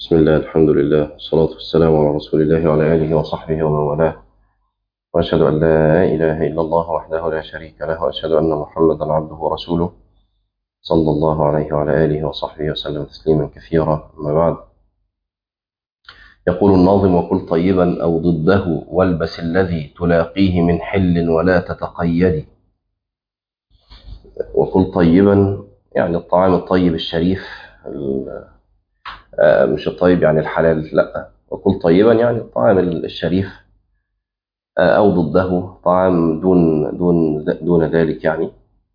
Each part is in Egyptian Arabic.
بسم الله الحمد لله والصلاة والسلام على رسول الله وعلى آله وصحبه ومن والاه وأشهد أن لا إله إلا الله وحده لا شريك له وأشهد أن محمدا عبده ورسوله صلى الله عليه وعلى آله وصحبه وسلم تسليما كثيرا أما بعد يقول الناظم وكل طيبا أو ضده والبس الذي تلاقيه من حل ولا تتقيد وكل طيبا يعني الطعام الطيب الشريف مش الطيب يعني الحلال لا وكل طيبا يعني الطعام الشريف أو ضده طعام دون دون دون ذلك يعني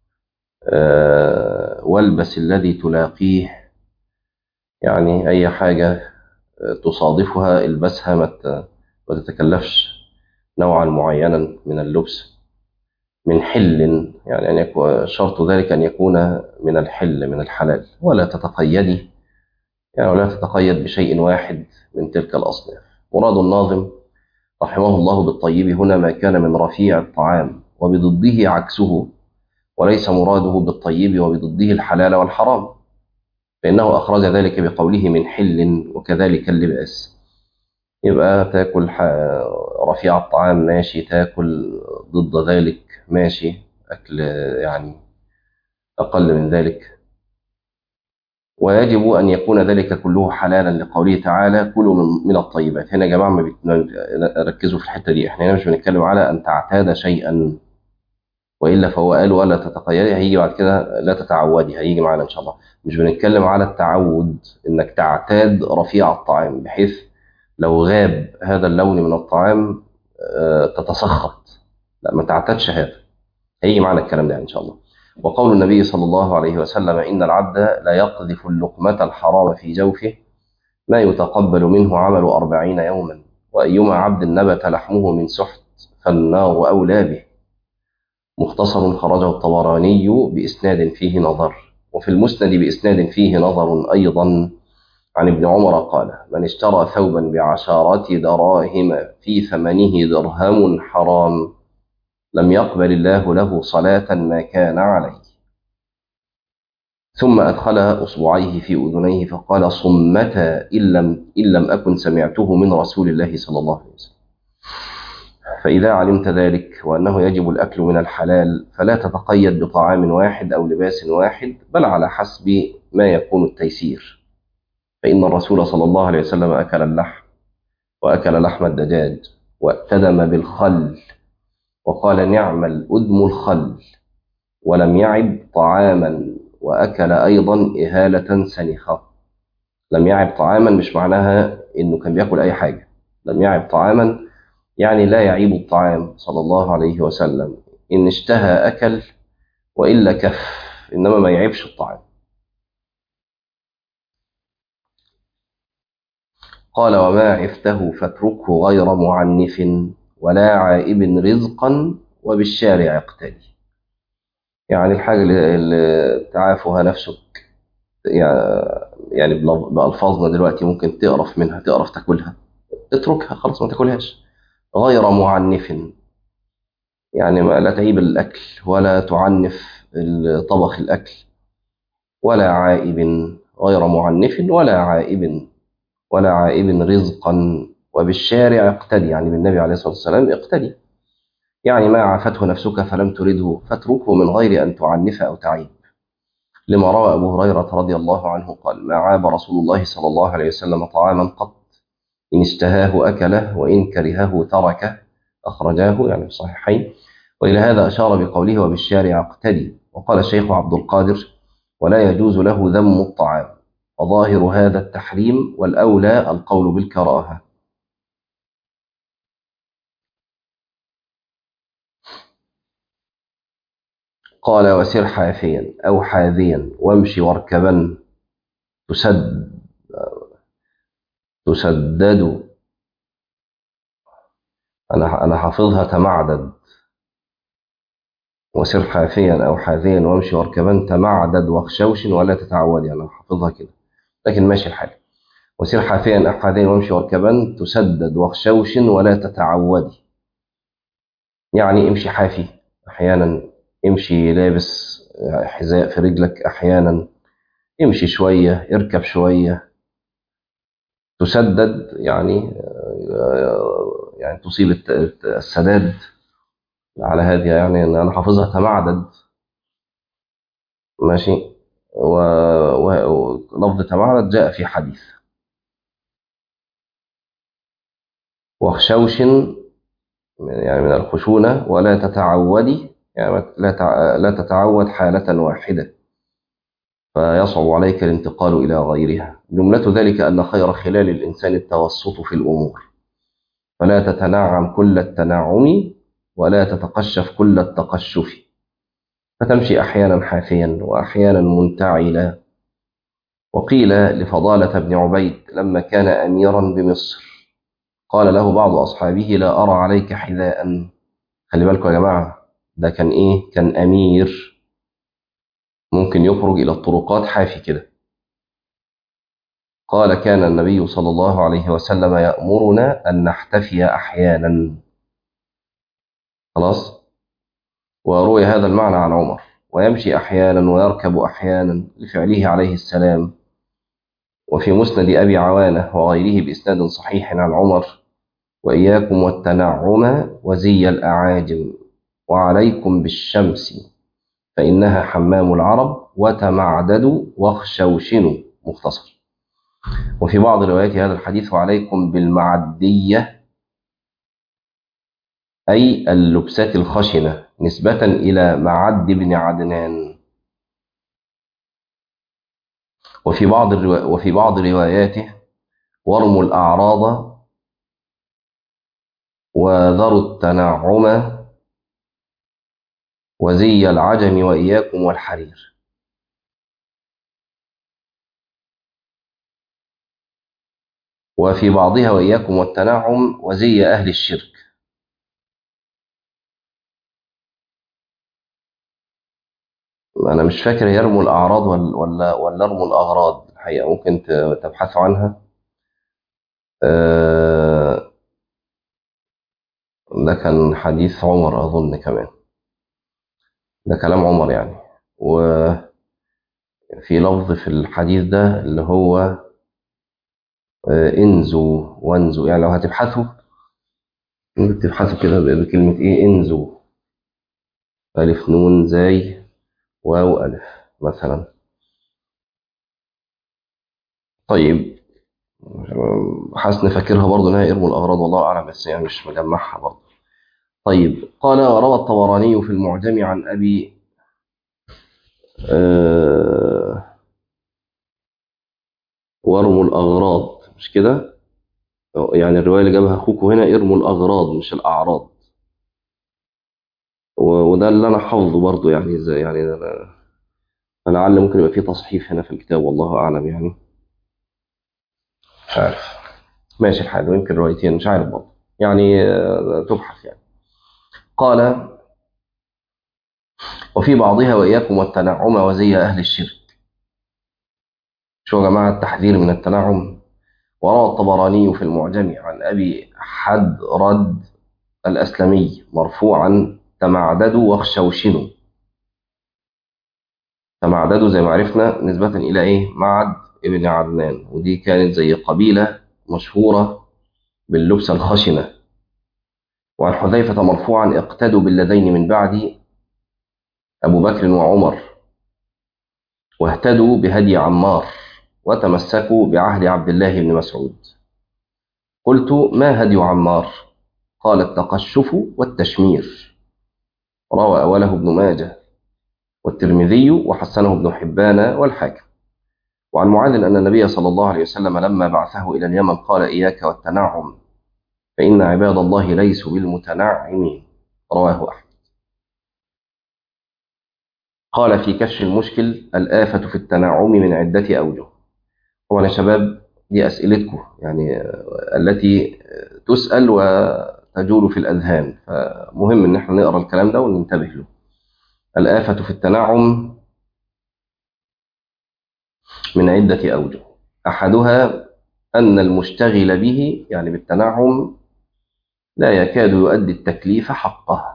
والبس الذي تلاقيه يعني أي حاجة تصادفها البسها ما تتكلفش نوعا معينا من اللبس من حل يعني أن يكون شرط ذلك أن يكون من الحل من الحلال ولا تتقيدي يعني ولا تتقيد بشيء واحد من تلك الأصناف مراد الناظم رحمه الله بالطيب هنا ما كان من رفيع الطعام وبضده عكسه وليس مراده بالطيب وبضده الحلال والحرام فإنه أخرج ذلك بقوله من حل وكذلك اللباس يبقى تاكل رفيع الطعام ماشي تاكل ضد ذلك ماشي أكل يعني أقل من ذلك ويجب أن يكون ذلك كله حلالا لقوله تعالى كلوا من, من الطيبات هنا يا جماعة ما ركزوا في الحتة دي احنا هنا مش بنتكلم على أن تعتاد شيئا وإلا فهو قال ولا تتقيدي هيجي بعد كده لا تتعودي هيجي معانا إن شاء الله مش بنتكلم على التعود إنك تعتاد رفيع الطعام بحيث لو غاب هذا اللون من الطعام تتسخط لا ما تعتادش هذا هيجي معانا الكلام ده إن شاء الله وقول النبي صلى الله عليه وسلم إن العبد لا يقذف اللقمة الحرام في جوفه ما يتقبل منه عمل أربعين يوما وأيما عبد نبت لحمه من سحت فالنار أولى به مختصر خرجه الطبراني بإسناد فيه نظر وفي المسند بإسناد فيه نظر أيضا عن ابن عمر قال من اشترى ثوبا بعشارة دراهم في ثمنه درهم حرام لم يقبل الله له صلاة ما كان عليه ثم أدخل أصبعيه في أذنيه فقال صمتا إن لم, إن لم أكن سمعته من رسول الله صلى الله عليه وسلم فإذا علمت ذلك وأنه يجب الأكل من الحلال فلا تتقيد بطعام واحد أو لباس واحد بل على حسب ما يكون التيسير فإن الرسول صلى الله عليه وسلم أكل اللحم وأكل لحم الدجاج واتدم بالخل وقال نعم الأدم الخل ولم يعب طعاما وأكل أيضا إهالة سنخة لم يعب طعاما مش معناها إنه كان بيأكل أي حاجة لم يعب طعاما يعني لا يعيب الطعام صلى الله عليه وسلم إن اشتهى أكل وإلا كف إنما ما يعيبش الطعام قال وما عفته فاتركه غير معنف ولا عائب رزقا وبالشارع اقتدي يعني الحاجة اللي تعافها نفسك يعني بألفاظنا دلوقتي ممكن تقرف منها تقرف تاكلها اتركها خلاص ما تاكلهاش غير معنف يعني ما لا تعيب الأكل ولا تعنف طبخ الأكل ولا عائب غير معنف ولا عائب ولا عائب رزقا وبالشارع اقتدي يعني بالنبي عليه الصلاة والسلام اقتدي يعني ما عافته نفسك فلم ترده فاتركه من غير أن تعنف أو تعيب لما روى أبو هريرة رضي الله عنه قال ما عاب رسول الله صلى الله عليه وسلم طعاما قط إن اشتهاه أكله وإن كرهه تركه أخرجاه يعني في الصحيحين وإلى هذا أشار بقوله وبالشارع اقتدي وقال الشيخ عبد القادر ولا يجوز له ذم الطعام وظاهر هذا التحريم والأولى القول بالكراهة قال وسر حافيا أو حاذيا وامشي واركبا تسد تسدد أنا أنا حافظها تمعدد وسر حافيا أو حاذيا وامشي واركبا تمعدد واخشوش ولا تتعودي أنا حافظها كده لكن ماشي الحال وسر حافيا أو حاذيا وامشي واركبا تسدد واخشوش ولا تتعودي يعني امشي حافي أحيانا امشي لابس حذاء في رجلك أحيانا امشي شوية اركب شوية تسدد يعني يعني تصيب السداد على هذه يعني ان انا حافظها تمعدد ماشي ولفظ تمعدد جاء في حديث واخشوش يعني من الخشونة ولا تتعودي يعني لا لا تتعود حالة واحدة فيصعب عليك الانتقال إلى غيرها جملة ذلك أن خير خلال الإنسان التوسط في الأمور فلا تتنعم كل التنعم ولا تتقشف كل التقشف فتمشي أحيانا حافيا وأحيانا منتعلا وقيل لفضالة بن عبيد لما كان أميرا بمصر قال له بعض أصحابه لا أرى عليك حذاء خلي بالكم يا جماعة ده كان إيه كان أمير ممكن يخرج إلى الطرقات حافي كده قال كان النبي صلى الله عليه وسلم يأمرنا أن نحتفي أحيانا خلاص وروي هذا المعنى عن عمر ويمشي أحيانا ويركب أحيانا لفعله عليه السلام وفي مسند أبي عوانة وغيره بإسناد صحيح عن عمر وإياكم والتنعم وزي الأعاجم وعليكم بالشمس فإنها حمام العرب وتمعددوا واخشوشنوا مختصر وفي بعض روايات هذا الحديث وعليكم بالمعدية أي اللبسات الخشنة نسبة إلى معد بن عدنان وفي بعض الروا... وفي بعض رواياته ورموا الأعراض وذروا التنعم وزي العجم وإياكم والحرير وفي بعضها وإياكم والتنعم وزي أهل الشرك أنا مش فاكر يرموا الأعراض ولا ولا ولا يرموا الأغراض الحقيقة ممكن تبحثوا عنها ده كان حديث عمر أظن كمان ده كلام عمر يعني وفي لفظ في الحديث ده اللي هو انزوا وانزوا يعني لو هتبحثوا تبحثوا كده بكلمة ايه انزوا ألف نون زاي واو ألف مثلا طيب حاسس فاكرها برضه انها ارموا الاغراض والله اعلم بس يعني مش مجمعها برضه طيب قال روى الطبراني في المعجم عن ابي آه وارموا الاغراض مش كده يعني الروايه اللي جابها اخوكم هنا ارموا الاغراض مش الاعراض وده اللي انا حافظه برضه يعني زي يعني فلعل ممكن يبقى فيه تصحيف هنا في الكتاب والله اعلم يعني مش عارف ماشي الحال ويمكن روايتين مش عارف برضه يعني تبحث يعني قال وفي بعضها وإياكم والتنعم وزي أهل الشرك شو يا جماعة التحذير من التنعم وروى الطبراني في المعجم عن أبي حدرد الأسلمي مرفوعا تمعددوا واخشوشنوا تمعددوا زي ما عرفنا نسبة إلى إيه معد ابن عدنان ودي كانت زي قبيلة مشهورة باللبسة الخشنة وعن حذيفة مرفوعا اقتدوا بالذين من بعد أبو بكر وعمر واهتدوا بهدي عمار وتمسكوا بعهد عبد الله بن مسعود قلت ما هدي عمار قال التقشف والتشمير روى أوله ابن ماجه والترمذي وحسنه ابن حبان والحاكم وعن معاذ أن النبي صلى الله عليه وسلم لما بعثه إلى اليمن قال إياك والتنعم فإن عباد الله ليسوا بالمتنعمين رواه أحمد قال في كشف المشكل الآفة في التنعم من عدة أوجه طبعا يا شباب دي أسئلتكم يعني التي تسأل وتجول في الأذهان فمهم إن احنا نقرأ الكلام ده وننتبه له الآفة في التنعم من عدة أوجه أحدها أن المشتغل به يعني بالتنعم لا يكاد يؤدي التكليف حقه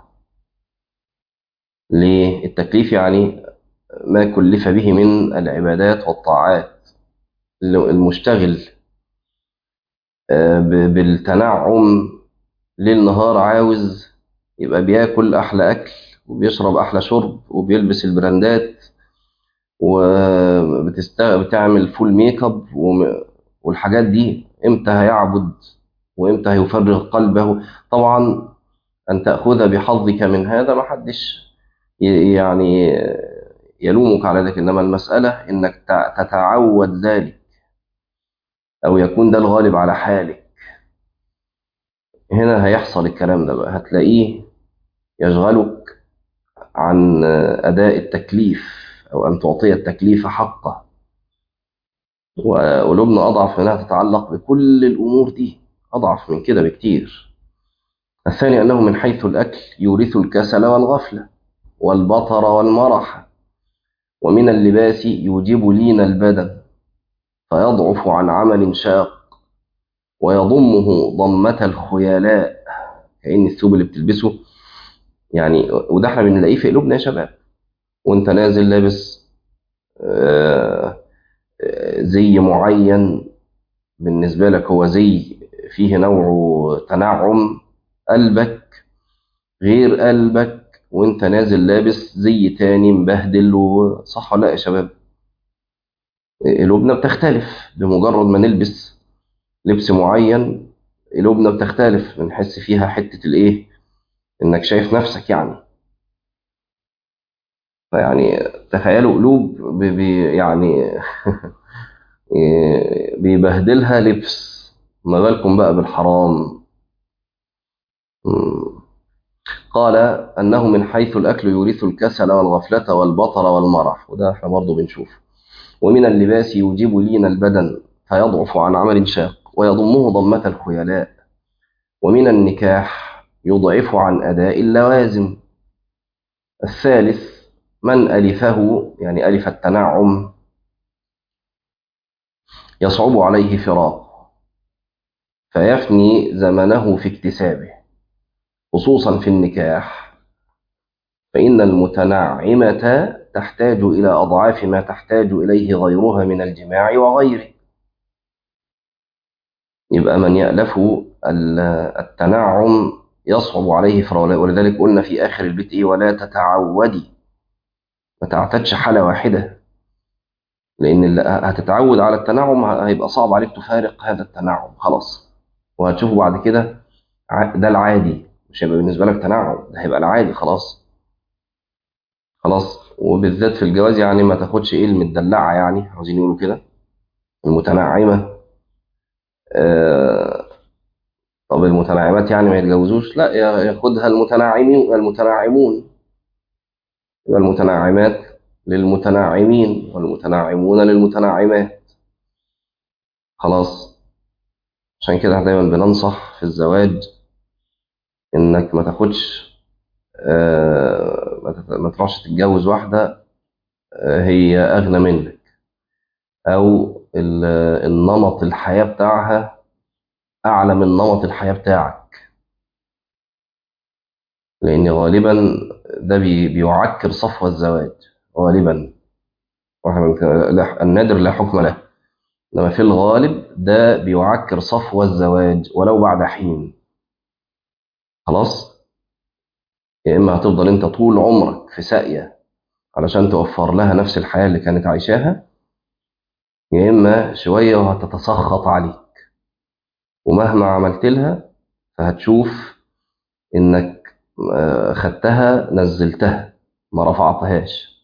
ليه؟ التكليف يعني ما كلف به من العبادات والطاعات المشتغل آه، ب- بالتنعم ليل نهار عاوز يبقى بياكل أحلى أكل وبيشرب أحلى شرب وبيلبس البراندات وبتعمل فول ميك اب وم- والحاجات دي امتى هيعبد وامتى هيفرغ قلبه طبعا أن تأخذ بحظك من هذا ما حدش ي- يعني يلومك على ذلك إنما المسألة إنك تع- تتعود ذلك أو يكون ده الغالب على حالك هنا هيحصل الكلام ده بقى هتلاقيه يشغلك عن أداء التكليف أو أن تعطي التكليف حقه وقلوبنا أضعف منها تتعلق بكل الأمور دي أضعف من كده بكتير الثاني أنه من حيث الأكل يورث الكسل والغفلة والبطر والمرح ومن اللباس يوجب لين البدن فيضعف عن عمل شاق ويضمه ضمة الخيلاء كأن الثوب اللي بتلبسه يعني وده احنا بنلاقيه في قلوبنا يا شباب وانت نازل لابس آه، آه، زي معين بالنسبة لك هو زي فيه نوع تنعم قلبك غير قلبك وانت نازل لابس زي تاني مبهدل و- صح ولا لا يا شباب قلوبنا بتختلف بمجرد ما نلبس لبس معين قلوبنا بتختلف بنحس فيها حتة الايه انك شايف نفسك يعني فيعني تخيلوا قلوب بي بي- يعني بيبهدلها لبس ما بالكم بقى بالحرام مم. قال أنه من حيث الأكل يورث الكسل والغفلة والبطر والمرح وده احنا برضه بنشوف ومن اللباس يوجب لين البدن فيضعف عن عمل شاق ويضمه ضمة الخيلاء ومن النكاح يضعف عن أداء اللوازم الثالث من ألفه يعني ألف التنعم يصعب عليه فراق فيفني زمنه في اكتسابه خصوصا في النكاح فإن المتنعمة تحتاج إلى أضعاف ما تحتاج إليه غيرها من الجماع وغيره يبقى من يألف ال- التنعم يصعب عليه فراغ ولذلك قلنا في آخر البيت إيه ولا تتعودي ما تعتدش حالة واحدة لأن اللي هتتعود على التنعم هيبقى صعب عليك تفارق هذا التنعم خلاص وهتشوفه بعد كده ع- ده العادي مش هيبقى بالنسبة لك تنعم ده هيبقى العادي خلاص خلاص وبالذات في الجواز يعني ما تاخدش ايه المدلعة يعني عاوزين يقولوا كده المتنعمة آه طب المتنعمات يعني ما يتجوزوش لا يا- ياخدها المتنعمين المتنعمون يبقى المتنعمات للمتنعمين والمتنعمون للمتنعمات خلاص عشان كده دايما بننصح في الزواج انك ما تاخدش آه، ما تت- ما تروحش تتجوز واحدة آه، هي أغنى منك أو ال- النمط الحياة بتاعها أعلى من نمط الحياة بتاعك لأن غالبا ده بي- بيعكر صفو الزواج غالبا واحنا بنك- لا- النادر لا حكم له إنما في الغالب ده بيعكر صفو الزواج ولو بعد حين خلاص يا إما هتفضل أنت طول عمرك في ساقية علشان توفر لها نفس الحياة اللي كانت عايشاها يا إما شوية وهتتسخط عليك ومهما عملت لها فهتشوف إنك آه، خدتها نزلتها ما رفعتهاش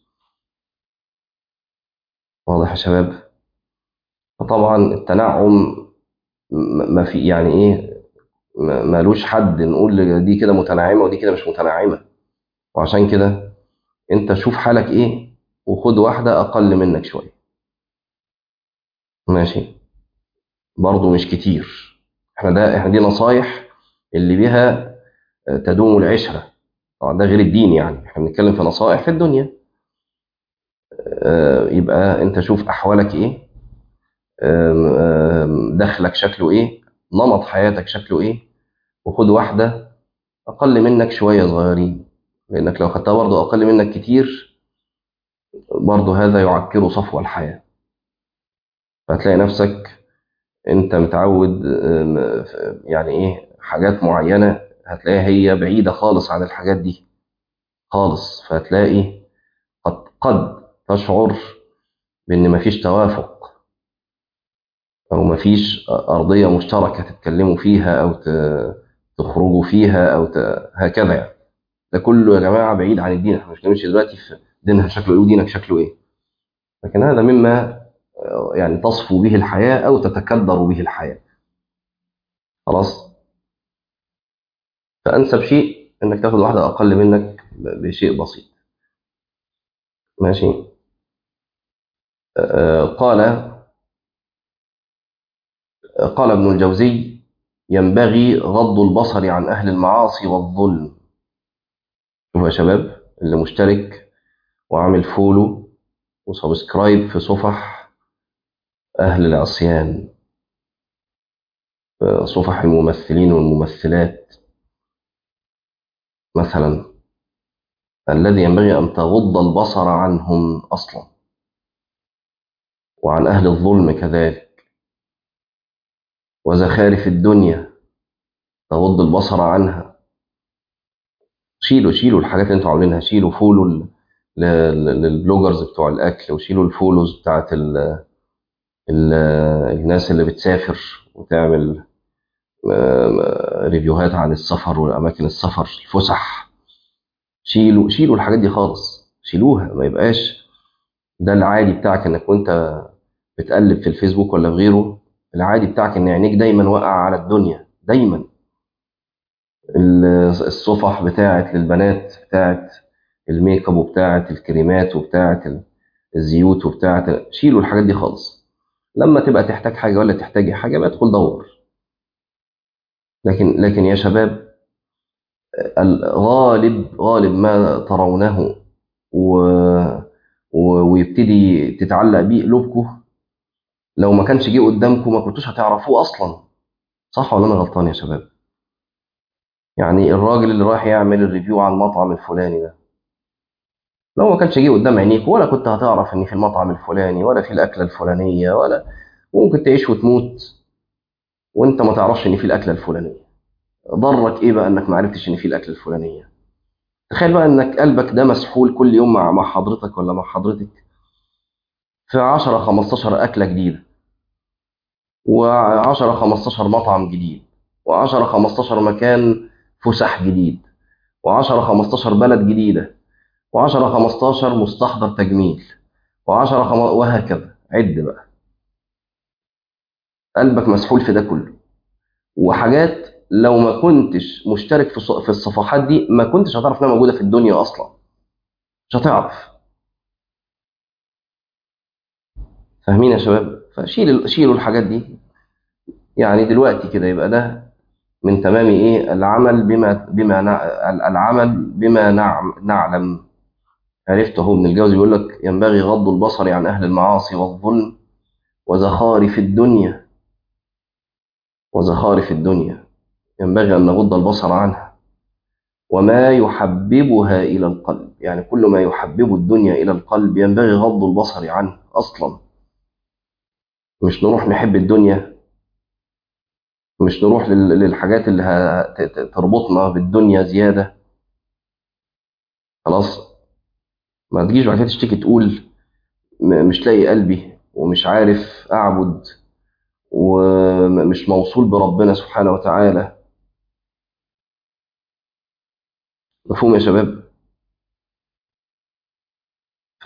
واضح يا شباب فطبعا التنعم م- ما في يعني ايه ما- مالوش حد نقول دي كده متنعمه ودي كده مش متنعمه وعشان كده انت شوف حالك ايه وخد واحده اقل منك شويه ماشي برضو مش كتير احنا ده احنا دي نصايح اللي بيها آه، تدوم العشره طبعا ده غير الدين يعني احنا بنتكلم في نصائح في الدنيا آه، يبقى انت شوف احوالك ايه آم، آم، دخلك شكله ايه نمط حياتك شكله ايه وخد واحده اقل منك شويه صغيرين لانك لو خدتها برضه اقل منك كتير برضه هذا يعكر صفو الحياه فتلاقي نفسك انت متعود آم، ف- يعني ايه حاجات معينة هتلاقيها هي بعيدة خالص عن الحاجات دي خالص فهتلاقي قد قد تشعر بان مفيش توافق او مفيش ارضية مشتركة تتكلموا فيها او ت- تخرجوا فيها او ت... هكذا يعني ده كله يا جماعة بعيد عن الدين احنا مش بنمشي دلوقتي في دينها شكله ايه ودينك شكله ايه لكن هذا مما آه، يعني تصفو به الحياة او تتكدر به الحياة خلاص فانسب شيء انك تاخد واحدة اقل منك ب- بشيء بسيط ماشي آه، قال قال ابن الجوزي ينبغي غض البصر عن أهل المعاصي والظلم شوفوا يا شباب اللي مشترك وعامل فولو وسبسكرايب في صفح أهل العصيان آه، صفح الممثلين والممثلات مثلا الذي ينبغي أن تغض البصر عنهم أصلا وعن أهل الظلم كذلك وزخارف الدنيا تغض البصر عنها شيلوا شيلوا الحاجات اللي انتوا عاملينها شيلوا فولو ل- ل- للبلوجرز بتوع الأكل وشيلوا الفولوز بتاعت ال ال الناس اللي بتسافر وتعمل آم، ريفيوهات عن السفر والأماكن السفر الفسح شيلوا شيلوا الحاجات دي خالص شيلوها ما يبقاش ده العادي بتاعك انك وانت بتقلب في الفيسبوك ولا في غيره العادي بتاعك ان عينيك دايما واقعة على الدنيا دايما ال- الصفح بتاعت للبنات بتاعت الميك اب وبتاعت الكريمات وبتاعت ال- الزيوت وبتاعت شيلوا الحاجات دي خالص لما تبقى تحتاج حاجة ولا تحتاجي حاجة بقى ادخل دور لكن لكن يا شباب الغالب غالب ما ترونه و... و... ويبتدي تتعلق بيه قلوبكم لو ما كانش جه قدامكم ما كنتوش هتعرفوه اصلا صح ولا انا غلطان يا شباب يعني الراجل اللي رايح يعمل الريفيو على المطعم الفلاني ده لو ما كانش جه قدام عينيك ولا كنت هتعرف ان في المطعم الفلاني ولا في الاكله الفلانيه ولا ممكن تعيش وتموت وانت ما تعرفش ان في الاكله الفلانيه ضرك ايه بقى انك ما عرفتش ان في الاكله الفلانيه تخيل بقى انك قلبك ده مسحول كل يوم مع مع حضرتك ولا مع حضرتك في 10 15 اكله جديده و10 15 مطعم جديد و10 15 مكان فسح جديد و10 15 بلد جديده و10 15 مستحضر تجميل و10 خم... وهكذا عد بقى قلبك مسحول في ده كله وحاجات لو ما كنتش مشترك في الص- في الصفحات دي ما كنتش هتعرف انها موجوده في الدنيا اصلا مش هتعرف فاهمين يا شباب فشيل شيلوا الحاجات دي يعني دلوقتي كده يبقى ده من تمام ايه العمل بما بما نع... العمل بما نعم نعلم عرفت اهو ابن الجوزي بيقول لك ينبغي غض البصر عن اهل المعاصي والظلم وزخارف الدنيا وزخارف الدنيا ينبغي ان نغض البصر عنها وما يحببها الى القلب يعني كل ما يحبب الدنيا الى القلب ينبغي غض البصر عنه اصلا مش نروح نحب الدنيا مش نروح لل- للحاجات اللي هتربطنا بالدنيا زياده خلاص ما تجيش بعد كده تشتكي تقول م- مش لاقي قلبي ومش عارف أعبد ومش موصول بربنا سبحانه وتعالى مفهوم يا شباب ف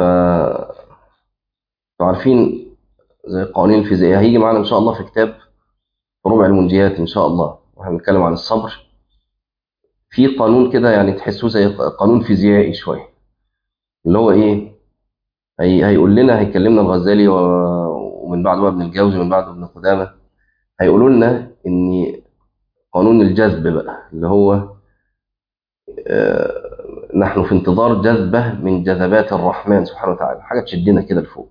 عارفين زي القوانين الفيزيائية هيجي معانا إن شاء الله في كتاب في ربع المنجيات إن شاء الله واحنا بنتكلم عن الصبر في قانون كده يعني تحسوه زي قانون فيزيائي شوية اللي هو إيه هي هيقول لنا هيكلمنا الغزالي و- ومن بعده بقى ابن الجوزي ومن بعده ابن قدامة هيقولوا لنا إن قانون الجذب بقى اللي هو آه، نحن في انتظار جذبة من جذبات الرحمن سبحانه وتعالى حاجة تشدنا كده لفوق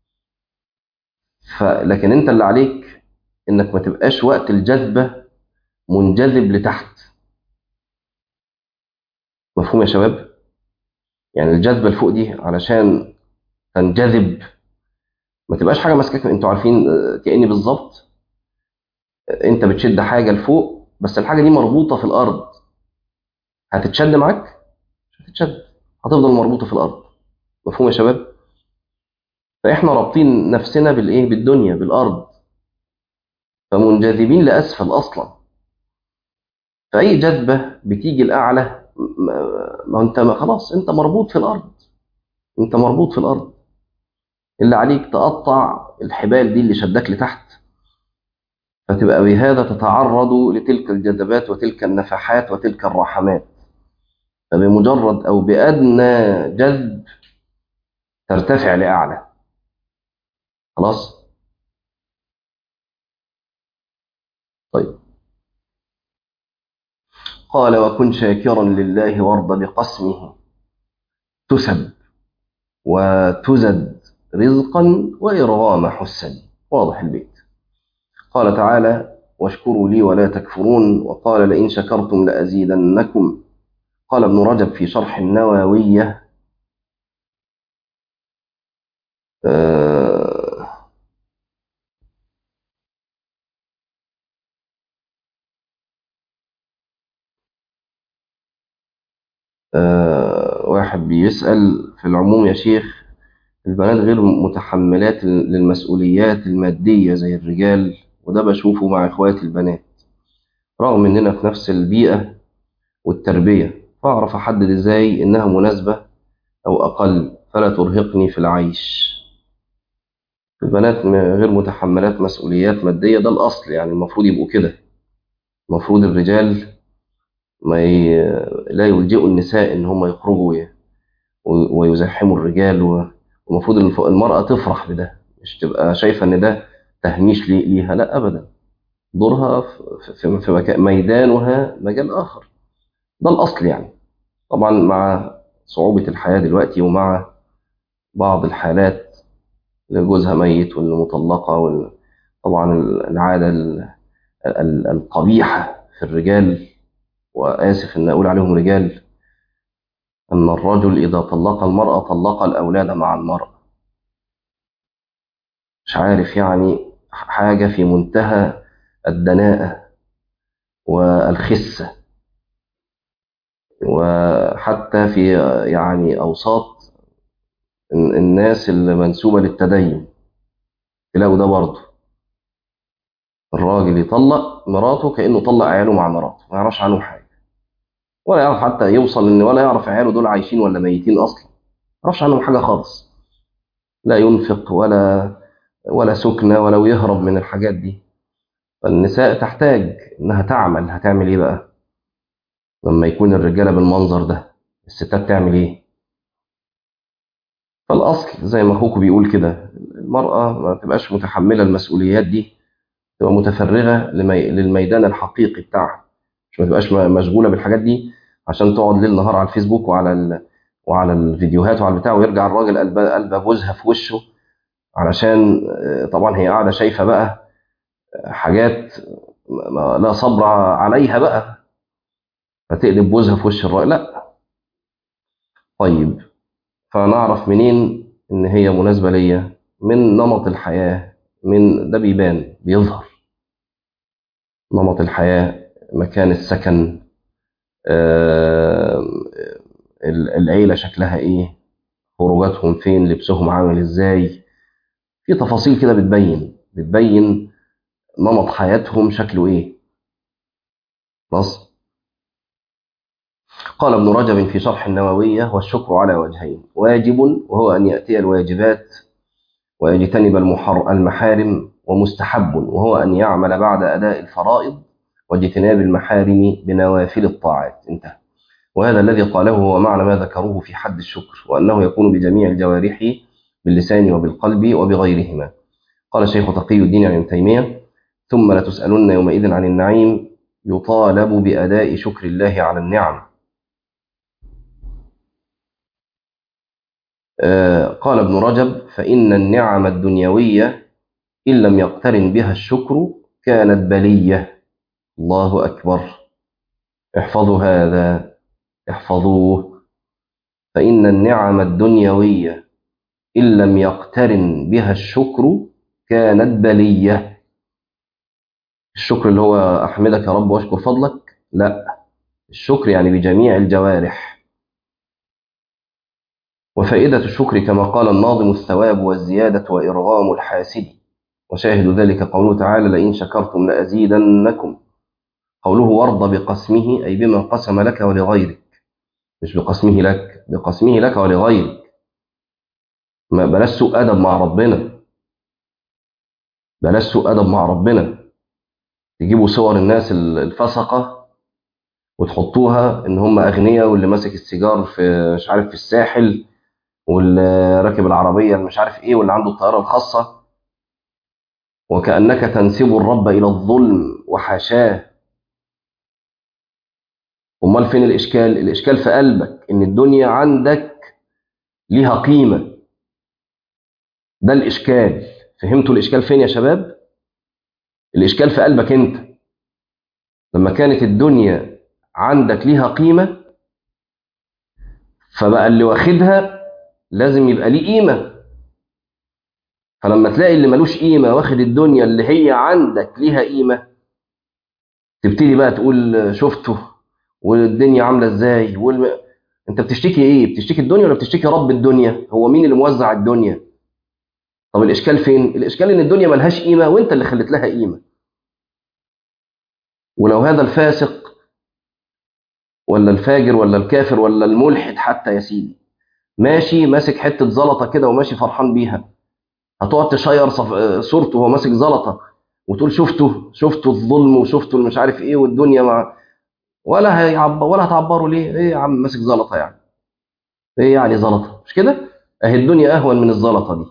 فلكن انت اللي عليك انك ما تبقاش وقت الجذبة منجذب لتحت مفهوم يا شباب يعني الجذبة لفوق دي علشان تنجذب ما تبقاش حاجة ماسكاك انتوا عارفين آه، كأني بالظبط انت بتشد حاجه لفوق بس الحاجه دي مربوطه في الارض هتتشد معاك مش هتتشد هتفضل مربوطه في الارض مفهوم يا شباب فاحنا رابطين نفسنا بالايه بالدنيا بالارض فمنجذبين لاسفل اصلا فاي جذبه بتيجي الاعلى ما انت ما خلاص انت مربوط في الارض انت مربوط في الارض اللي عليك تقطع الحبال دي اللي شدك لتحت فتبقى بهذا تتعرض لتلك الجذبات وتلك النفحات وتلك الرحمات فبمجرد او بادنى جذب ترتفع لاعلى خلاص طيب قال وكن شاكرا لله وارض بقسمه تسب وتزد رزقا وإرغام حسن واضح البيت قال تعالى واشكروا لي ولا تكفرون وقال لئن شكرتم لأزيدنكم قال ابن رجب في شرح النووية آه آه واحد بيسأل في العموم يا شيخ البنات غير متحملات للمسؤوليات المادية زي الرجال وده بشوفه مع إخواتي البنات رغم إننا في نفس البيئة والتربية فأعرف أحدد إزاي إنها مناسبة أو أقل فلا ترهقني في العيش البنات غير متحملات مسؤوليات مادية ده الأصل يعني المفروض يبقوا كده المفروض الرجال ما ي... لا يلجئوا النساء إن هم يخرجوا ويزاحموا الرجال و... ومفروض المرأة تفرح بده مش تبقى شايفة إن ده تهميش ليها لا أبدا دورها في, في, في مكان ميدانها مجال آخر ده الأصل يعني طبعا مع صعوبة الحياة دلوقتي ومع بعض الحالات اللي جوزها ميت واللي مطلقة وال... طبعا العادة القبيحة في الرجال وآسف إن أقول عليهم رجال أن الرجل إذا طلق المرأة طلق الأولاد مع المرأة مش عارف يعني حاجة في منتهى الدناءة والخسة وحتى في يعني أوساط الناس اللي منسوبة للتدين تلاقوا ده برضه الراجل يطلق مراته كأنه طلق عياله مع مراته ما يعرفش عنهم حاجة ولا يعرف حتى يوصل ان ولا يعرف عياله دول عايشين ولا ميتين اصلا ما يعرفش عنهم حاجه خالص لا ينفق ولا ولا سكنه ولا يهرب من الحاجات دي فالنساء تحتاج انها تعمل هتعمل ايه بقى لما يكون الرجاله بالمنظر ده الستات تعمل ايه فالاصل زي ما اخوكم بيقول كده المراه ما تبقاش متحمله المسؤوليات دي تبقى متفرغه لمي... للميدان الحقيقي بتاعها مش ما تبقاش مشغوله بالحاجات دي عشان تقعد ليل نهار على الفيسبوك وعلى ال... وعلى الفيديوهات وعلى البتاع ويرجع الراجل قلب قلب جوزها في وشه علشان طبعا هي قاعده شايفه بقى حاجات لا صبر عليها بقى فتقلب جوزها في وش الراجل لا طيب فنعرف منين ان هي مناسبه ليا من نمط الحياه من ده بيبان بيظهر نمط الحياه مكان السكن العيلة شكلها ايه خروجاتهم فين لبسهم عامل ازاي في تفاصيل كده بتبين بتبين نمط حياتهم شكله ايه خلاص قال ابن رجب في شرح النووية والشكر على وجهين واجب وهو أن يأتي الواجبات ويجتنب المحر المحارم ومستحب وهو أن يعمل بعد أداء الفرائض واجتناب المحارم بنوافل الطاعات انتهى وهذا الذي قاله هو معنى ما ذكروه في حد الشكر وأنه يكون بجميع الجوارح باللسان وبالقلب وبغيرهما قال شيخ تقي الدين ابن تيمية ثم لتسألن يومئذ عن النعيم يطالب بأداء شكر الله على النعم آه قال ابن رجب فإن النعم الدنيوية إن لم يقترن بها الشكر كانت بليه الله أكبر احفظوا هذا احفظوه فإن النعم الدنيوية إن لم يقترن بها الشكر كانت بلية الشكر اللي هو أحمدك يا رب وأشكر فضلك لا الشكر يعني بجميع الجوارح وفائدة الشكر كما قال الناظم الثواب والزيادة وإرغام الحاسد وشاهد ذلك قوله تعالى لئن شكرتم لأزيدنكم قوله وارض بقسمه أي بما قسم لك ولغيرك مش بقسمه لك بقسمه لك ولغيرك ما بلاش سوء أدب مع ربنا بلاش سوء أدب مع ربنا تجيبوا صور الناس الفسقة وتحطوها إن هم أغنياء واللي ماسك السيجار في مش عارف في الساحل واللي راكب العربية اللي مش عارف إيه واللي عنده الطيارة الخاصة وكأنك تنسب الرب إلى الظلم وحاشاه أمال فين الإشكال؟ الإشكال في قلبك إن الدنيا عندك ليها قيمة ده الإشكال فهمتوا الإشكال فين يا شباب؟ الإشكال في قلبك أنت لما كانت الدنيا عندك ليها قيمة فبقى اللي واخدها لازم يبقى ليه قيمة فلما تلاقي اللي ملوش قيمة واخد الدنيا اللي هي عندك ليها قيمة تبتدي بقى تقول شفته والدنيا عاملة ازاي والم... انت بتشتكي ايه بتشتكي الدنيا ولا بتشتكي رب الدنيا هو مين اللي موزع الدنيا طب الاشكال فين الاشكال ان الدنيا ملهاش قيمة وانت اللي خليت لها قيمة ولو هذا الفاسق ولا الفاجر ولا الكافر ولا الملحد حتى يا سيدي ماشي ماسك حتة زلطة كده وماشي فرحان بيها هتقعد تشير صف... صورته وهو ماسك زلطة وتقول شفته شفته الظلم وشفته مش عارف ايه والدنيا مع ولا هيعبر ولا هتعبره ليه ايه يا عم ماسك زلطة يعني ايه يعني زلطة مش كده اهي الدنيا اهون من الزلطة دي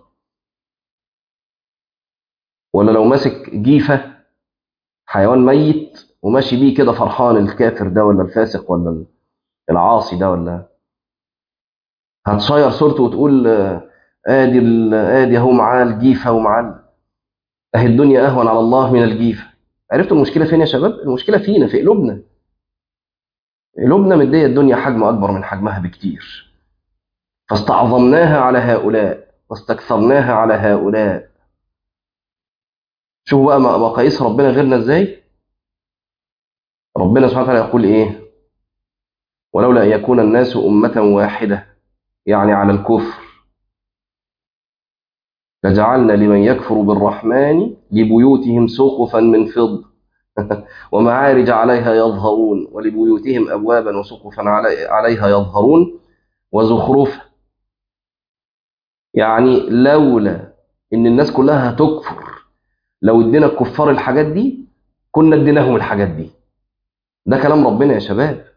ولا لو ماسك جيفة حيوان ميت وماشي بيه كده فرحان الكافر ده ولا الفاسق ولا العاصي ده ولا هتشير صورته وتقول ادي ادي اهو معاه الجيفه ومعاه اهي الدنيا اهون على الله من الجيفه عرفتوا المشكله فين يا شباب المشكله فينا في قلوبنا قلوبنا مديه الدنيا حجم اكبر من حجمها بكتير فاستعظمناها على هؤلاء واستكثرناها على هؤلاء شوفوا بقى مقاييس ربنا غيرنا ازاي ربنا سبحانه وتعالى يقول ايه ولولا ان يكون الناس امه واحده يعني على الكفر لجعلنا لمن يكفر بالرحمن لبيوتهم سقفا من فضة ومعارج عليها يظهرون ولبيوتهم أبوابا وسقفا عليها يظهرون وزخرفا يعني لولا إن الناس كلها هتكفر لو ادينا الكفار الحاجات دي كنا اديناهم الحاجات دي ده كلام ربنا يا شباب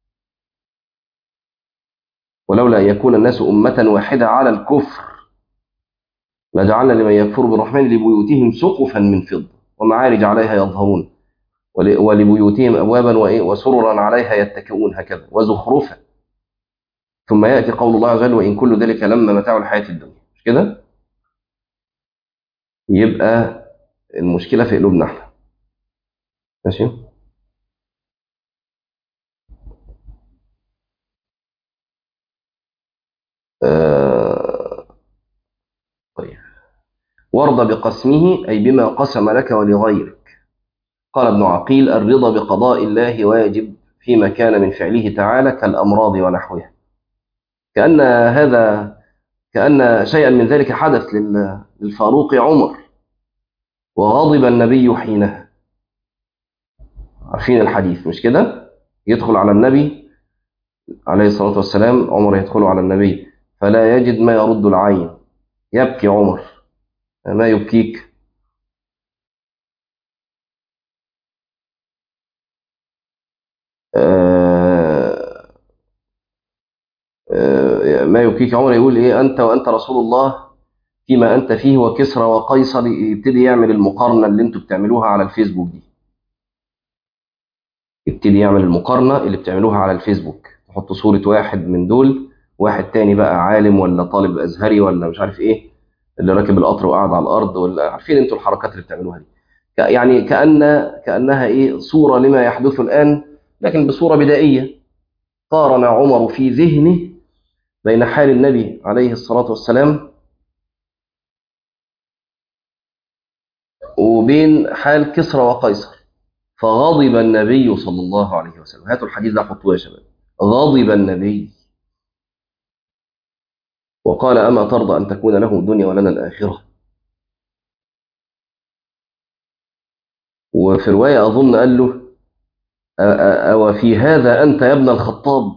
ولولا أن يكون الناس أمة واحدة على الكفر لجعلنا لمن يكفر بالرحمن لبيوتهم سقفا من فضة ومعارج عليها يظهرون ولبيوتهم أبوابا وسررا عليها يتكئون هكذا وزخرفا ثم يأتي قول الله عز وجل وإن كل ذلك لما متاع الحياة الدنيا مش كده؟ يبقى المشكلة في قلوبنا احنا ماشي؟ آه طيب وارض بقسمه أي بما قسم لك ولغيرك قال ابن عقيل الرضا بقضاء الله واجب فيما كان من فعله تعالى كالأمراض ونحوها كأن هذا كأن شيئا من ذلك حدث للفاروق عمر وغضب النبي حينها عارفين الحديث مش كده يدخل على النبي عليه الصلاة والسلام عمر يدخل على النبي فلا يجد ما يرد العين يبكي عمر ما يبكيك آه آه ما يبكيك عمر يقول ايه انت وانت رسول الله فيما انت فيه وكسرى وقيصر يبتدي يعمل المقارنه اللي انتوا بتعملوها على الفيسبوك دي يبتدي يعمل المقارنه اللي بتعملوها على الفيسبوك تحط صوره واحد من دول واحد تاني بقى عالم ولا طالب ازهري ولا مش عارف ايه اللي راكب القطر وقاعد على الارض ولا عارفين انتوا الحركات اللي بتعملوها دي يعني كان كانها ايه صوره لما يحدث الان لكن بصوره بدائيه قارن عمر في ذهنه بين حال النبي عليه الصلاه والسلام وبين حال كسرى وقيصر فغضب النبي صلى الله عليه وسلم هاتوا الحديث ده حطوه يا شباب غضب النبي وقال أما ترضى أن تكون له الدنيا ولنا الآخرة وفي رواية أظن قال له أو في هذا أنت يا ابن الخطاب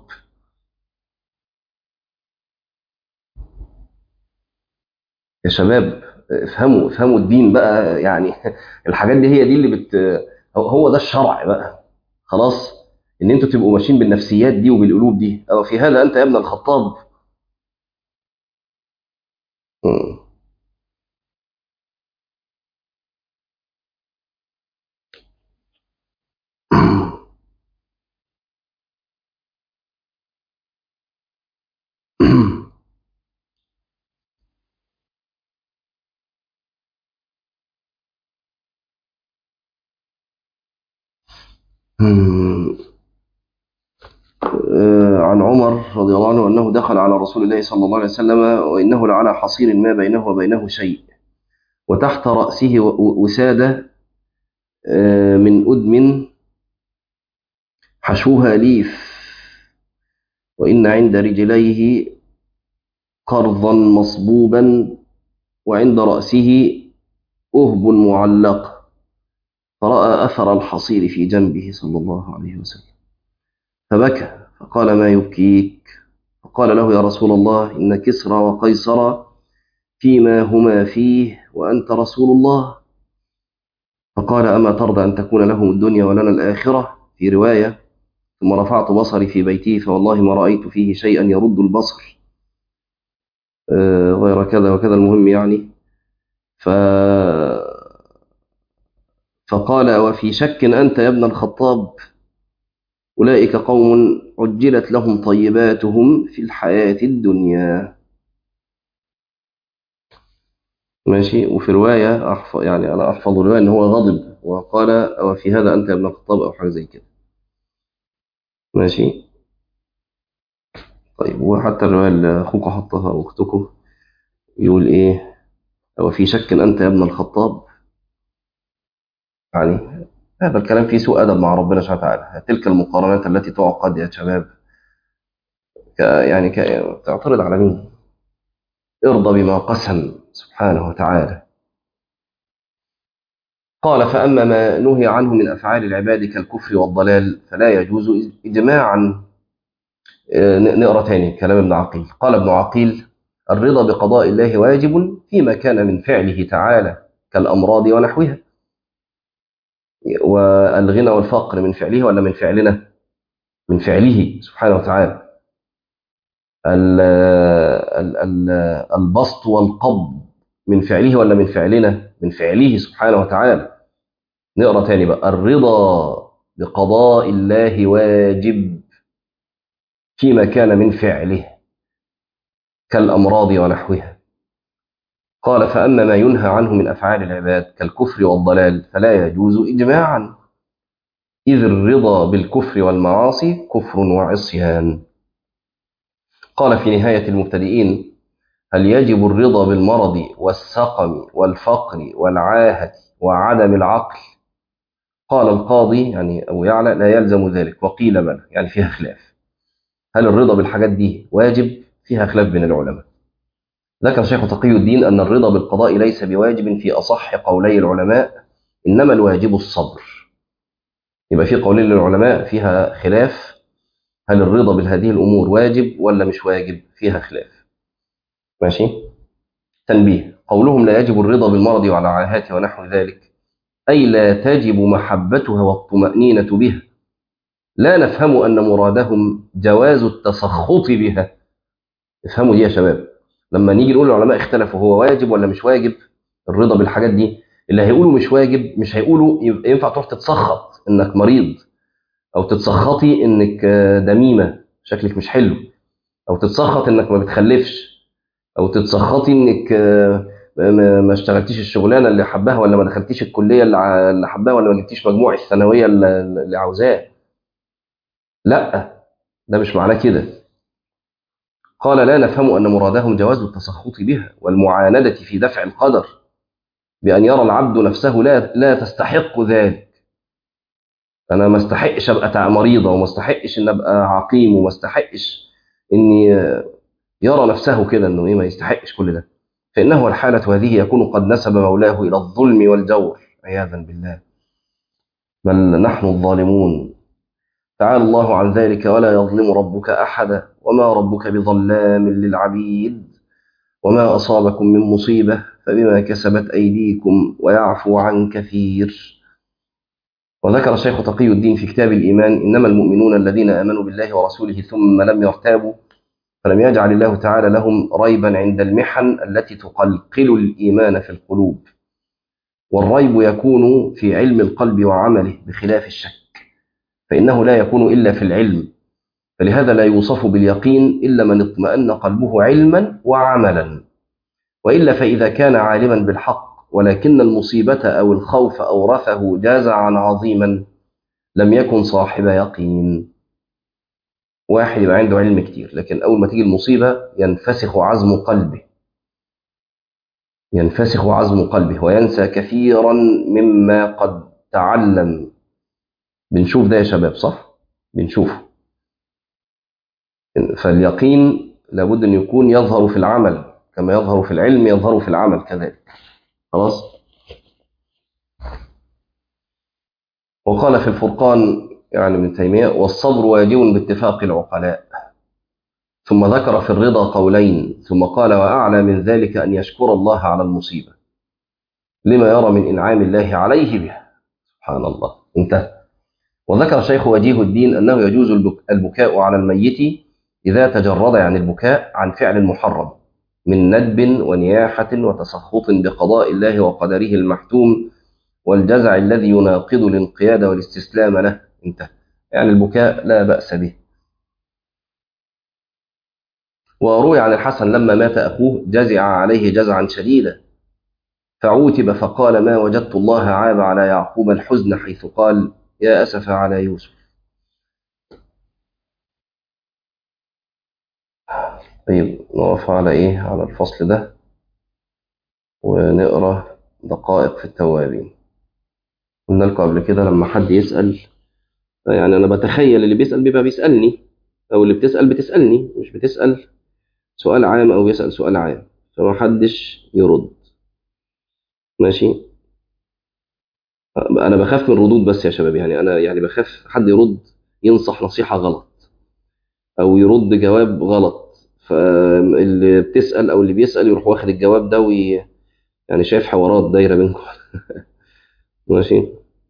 يا شباب افهموا افهموا الدين بقى يعني الحاجات دي هي دي اللي بت هو ده الشرع بقى خلاص ان انتوا تبقوا ماشيين بالنفسيات دي وبالقلوب دي او في هذا انت يا ابن الخطاب م. عن عمر رضي الله عنه أنه دخل على رسول الله صلى الله عليه وسلم وإنه لعلى حصير ما بينه وبينه شيء وتحت رأسه وسادة من أدم حشوها ليف وإن عند رجليه قرضا مصبوبا وعند رأسه أهب معلق فرأى أثر الحصير في جنبه صلى الله عليه وسلم فبكى فقال ما يبكيك فقال له يا رسول الله إن كسرى وقيصر فيما هما فيه وأنت رسول الله فقال أما ترضى أن تكون لهم الدنيا ولنا الآخرة في رواية ثم رفعت بصري في بيتي فوالله ما رأيت فيه شيئا يرد البصر غير كذا وكذا المهم يعني ف فقال وفي شك أنت يا ابن الخطاب أولئك قوم عجلت لهم طيباتهم في الحياة الدنيا ماشي وفي رواية أحفظ يعني أنا أحفظ الرواية أن هو غضب وقال وفي هذا أنت يا ابن الخطاب أو حاجة زي كده ماشي طيب وحتى الرواية اللي أخوك حطها أو أختكم يقول إيه وفي شك أنت يا ابن الخطاب يعني هذا الكلام فيه سوء أدب مع ربنا سبحانه وتعالى تلك المقارنات التي تعقد يا شباب ك يعني ك تعترض على مين ارضى بما قسم سبحانه وتعالى قال فأما ما نهي عنه من أفعال العباد كالكفر والضلال فلا يجوز إجماعا نقرأ تاني كلام ابن عقيل قال ابن عقيل الرضا بقضاء الله واجب فيما كان من فعله تعالى كالأمراض ونحوها والغنى والفقر من فعله ولا من فعلنا من فعله سبحانه وتعالى ال ال ال البسط والقبض من فعله ولا من فعلنا من فعله سبحانه وتعالى نقرا تاني بقى الرضا بقضاء الله واجب فيما كان من فعله كالامراض ونحوها قال فأما ما ينهى عنه من أفعال العباد كالكفر والضلال فلا يجوز إجماعا إذ الرضا بالكفر والمعاصي كفر وعصيان قال في نهاية المبتدئين هل يجب الرضا بالمرض والسقم والفقر والعاهة وعدم العقل قال القاضي يعني أو يعلى لا يلزم ذلك وقيل بل يعني فيها خلاف هل الرضا بالحاجات دي واجب فيها خلاف بين العلماء ذكر شيخ تقي الدين أن الرضا بالقضاء ليس بواجب في أصح قولي العلماء إنما الواجب الصبر يبقى في قولين للعلماء فيها خلاف هل الرضا بهذه الأمور واجب ولا مش واجب فيها خلاف ماشي تنبيه قولهم لا يجب الرضا بالمرض والعاهات ونحو ذلك أي لا تجب محبتها والطمأنينة بها لا نفهم أن مرادهم جواز التسخط بها افهموا دي يا شباب لما نيجي نقول العلماء اختلفوا هو واجب ولا مش واجب الرضا بالحاجات دي اللي هيقولوا مش واجب مش هيقولوا ينفع تروح تتسخط انك مريض او تتسخطي انك دميمه شكلك مش حلو او تتسخط انك ما بتخلفش او تتسخطي انك ما اشتغلتيش الشغلانه اللي حباها ولا ما دخلتيش الكليه اللي حباها ولا ما جبتيش مجموع الثانويه اللي عاوزاه لا ده مش معناه كده قال لا نفهم أن مرادهم جواز التسخط بها والمعاندة في دفع القدر بأن يرى العبد نفسه لا, لا تستحق ذلك انا ما استحقش ابقى مريضه وما استحقش ان ابقى عقيم وما استحقش اني يرى نفسه كده انه ايه ما يستحقش كل ده فانه الحاله هذه يكون قد نسب مولاه الى الظلم والجور عياذا بالله بل نحن الظالمون تعالى الله عن ذلك ولا يظلم ربك احدا وما ربك بظلام للعبيد وما اصابكم من مصيبه فبما كسبت ايديكم ويعفو عن كثير وذكر الشيخ تقي الدين في كتاب الإيمان إنما المؤمنون الذين آمنوا بالله ورسوله ثم لم يرتابوا فلم يجعل الله تعالى لهم ريبا عند المحن التي تقلقل الإيمان في القلوب والريب يكون في علم القلب وعمله بخلاف الشك فإنه لا يكون إلا في العلم فلهذا لا يوصف باليقين إلا من اطمأن قلبه علما وعملا وإلا فإذا كان عالما بالحق ولكن المصيبة أو الخوف أورثه جازعا عظيما لم يكن صاحب يقين واحد يبقى عنده علم كتير لكن أول ما تيجي المصيبة ينفسخ عزم قلبه ينفسخ عزم قلبه وينسى كثيرا مما قد تعلم بنشوف ده يا شباب صح؟ بنشوفه فاليقين لابد أن يكون يظهر في العمل كما يظهر في العلم يظهر في العمل كذلك خلاص وقال في الفرقان يعني ابن تيمية والصبر واجب باتفاق العقلاء ثم ذكر في الرضا قولين ثم قال وأعلى من ذلك أن يشكر الله على المصيبة لما يرى من إنعام الله عليه بها سبحان الله انتهى وذكر شيخ وجيه الدين أنه يجوز البكاء على الميت إذا تجرد عن البكاء عن فعل محرم من ندب ونياحة وتسخط بقضاء الله وقدره المحتوم والجزع الذي يناقض الانقياد والاستسلام له انتهى يعني البكاء لا بأس به وروي عن الحسن لما مات أخوه جزع عليه جزعا شديدا فعوتب فقال ما وجدت الله عاب على يعقوب الحزن حيث قال يا أسف على يوسف طيب نقف على إيه على الفصل ده ونقرأ دقائق في التوابين قلنا لكم قبل كده لما حد يسأل يعني أنا بتخيل اللي بيسأل بيبقى بيسألني أو اللي بتسأل بتسألني مش بتسأل سؤال عام أو بيسأل سؤال عام فما حدش يرد ماشي أنا بخاف من الردود بس يا شباب يعني أنا يعني بخاف حد يرد ينصح نصيحة غلط أو يرد جواب غلط فاللي بتسأل أو اللي بيسأل يروح واخد الجواب ده وي يعني شايف حوارات دايرة بينكم ماشي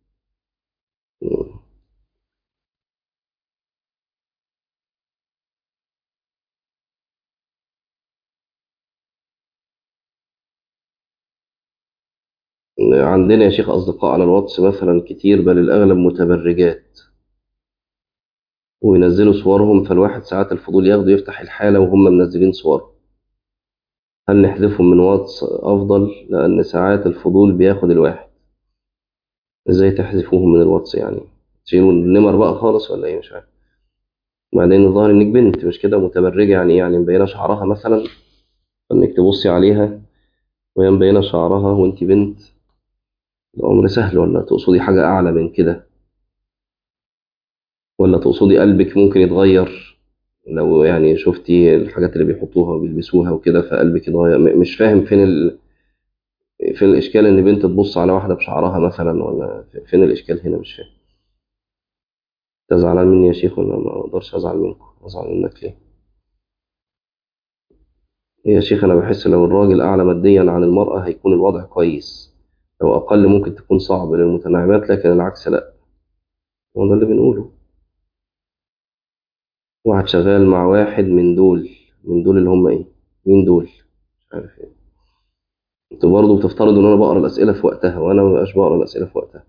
عندنا يا شيخ أصدقاء على الواتس مثلا كتير بل الأغلب متبرجات وينزلوا صورهم فالواحد ساعات الفضول ياخده يفتح الحالة وهم منزلين صور هل نحذفهم من واتس أفضل لأن ساعات الفضول بياخد الواحد إزاي تحذفوهم من الواتس يعني تشيلوا النمر بقى خالص ولا إيه مش عارف بعدين الظاهر إنك بنت مش كده متبرجة يعني يعني مبينة شعرها مثلا إنك تبصي عليها وهي مبينة شعرها وإنت بنت الأمر سهل ولا تقصدي حاجة أعلى من كده ولا تقصدي قلبك ممكن يتغير لو يعني شفتي الحاجات اللي بيحطوها وبيلبسوها وكده فقلبك يتغير مش فاهم فين ال... فين الإشكال إن بنت تبص على واحدة بشعرها مثلا ولا فين الإشكال هنا مش فاهم أنت زعلان مني يا شيخ ولا ما أقدرش أزعل منكم أزعل منك ليه يا شيخ أنا بحس لو الراجل أعلى ماديا عن المرأة هيكون الوضع كويس لو أقل ممكن تكون صعب للمتناعمات لكن العكس لأ هو ده اللي بنقوله واحد شغال مع واحد من دول من دول اللي هم ايه مين دول مش عارف ايه انتوا برضه بتفترضوا ان انا بقرا الاسئله في وقتها وانا ما بقاش بقرا الاسئله في وقتها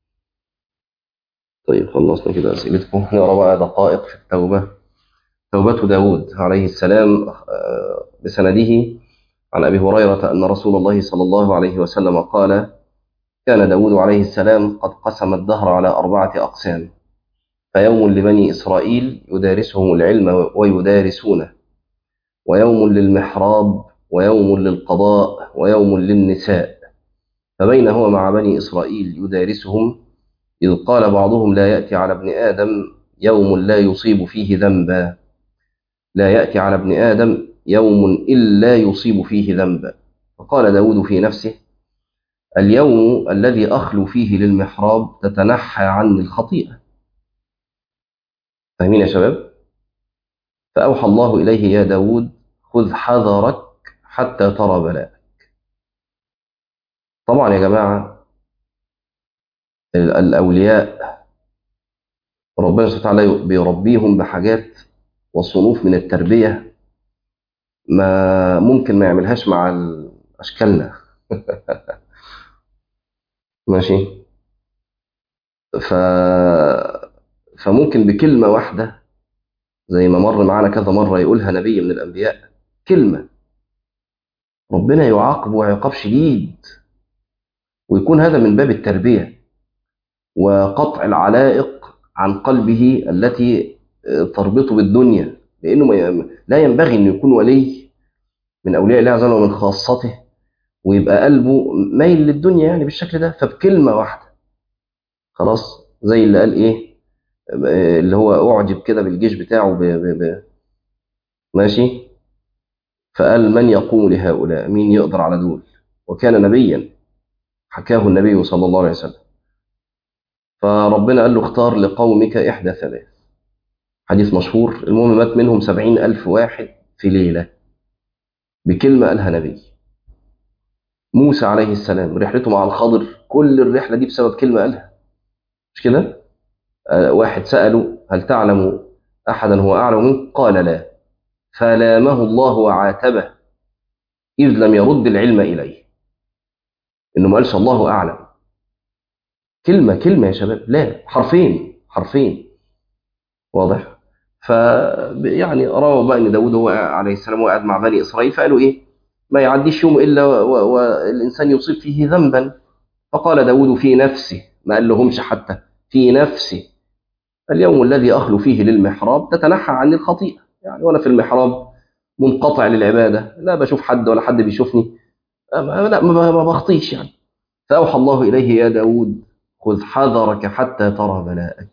طيب خلصنا كده اسئلتكم نقرا بقى دقائق في التوبه توبة داود عليه السلام بسنده عن أبي هريرة أن رسول الله صلى الله عليه وسلم قال كان داود عليه السلام قد قسم الدهر على أربعة أقسام فيوم لبني إسرائيل يدارسهم العلم ويدارسونه ويوم للمحراب ويوم للقضاء ويوم للنساء فبين هو مع بني إسرائيل يدارسهم إذ قال بعضهم لا يأتي على ابن آدم يوم لا يصيب فيه ذنبا لا يأتي على ابن آدم يوم إلا يصيب فيه ذنبا فقال داود في نفسه اليوم الذي أخلو فيه للمحراب تتنحى عني الخطيئة فاهمين يا شباب فأوحى الله إليه يا داود خذ حذرك حتى ترى بلاءك طبعا يا جماعة الأولياء ربنا سبحانه وتعالى بيربيهم بحاجات وصنوف من التربية ما ممكن ما يعملهاش مع أشكالنا ماشي ف... فممكن بكلمة واحدة زي ما مر معانا كذا مرة يقولها نبي من الأنبياء كلمة ربنا يعاقبه عقاب شديد ويكون هذا من باب التربية وقطع العلائق عن قلبه التي تربطه بالدنيا لأنه لا ينبغي أن يكون ولي من أولياء الله عز وجل ومن خاصته ويبقى قلبه مايل للدنيا يعني بالشكل ده فبكلمة واحدة خلاص زي اللي قال إيه اللي هو أعجب كده بالجيش بتاعه ب ب ب ماشي فقال من يقوم لهؤلاء مين يقدر على دول وكان نبيا حكاه النبي صلى الله عليه وسلم فربنا قال له اختار لقومك إحدى ثلاث حديث مشهور المهم مات منهم سبعين ألف واحد في ليلة بكلمة قالها نبي موسى عليه السلام رحلته مع الخضر كل الرحلة دي بسبب كلمة قالها مش كده آه واحد سأله هل تعلم أحدا هو أعلم منك قال لا فلامه الله وعاتبه إذ لم يرد العلم إليه إنه ما قالش الله أعلم كلمة كلمة يا شباب لا حرفين حرفين واضح ف يعني روى بقى ان داود هو عليه السلام وقعد مع بني اسرائيل فقالوا ايه ما يعديش يوم الا والانسان يصيب فيه ذنبا فقال داود في نفسه ما قال لهمش حتى في نفسه اليوم الذي اخلو فيه للمحراب تتنحى عني الخطيئه يعني وانا في المحراب منقطع للعباده لا بشوف حد ولا حد بيشوفني لا ما بخطيش يعني فاوحى الله اليه يا داود خذ حذرك حتى ترى بلاءك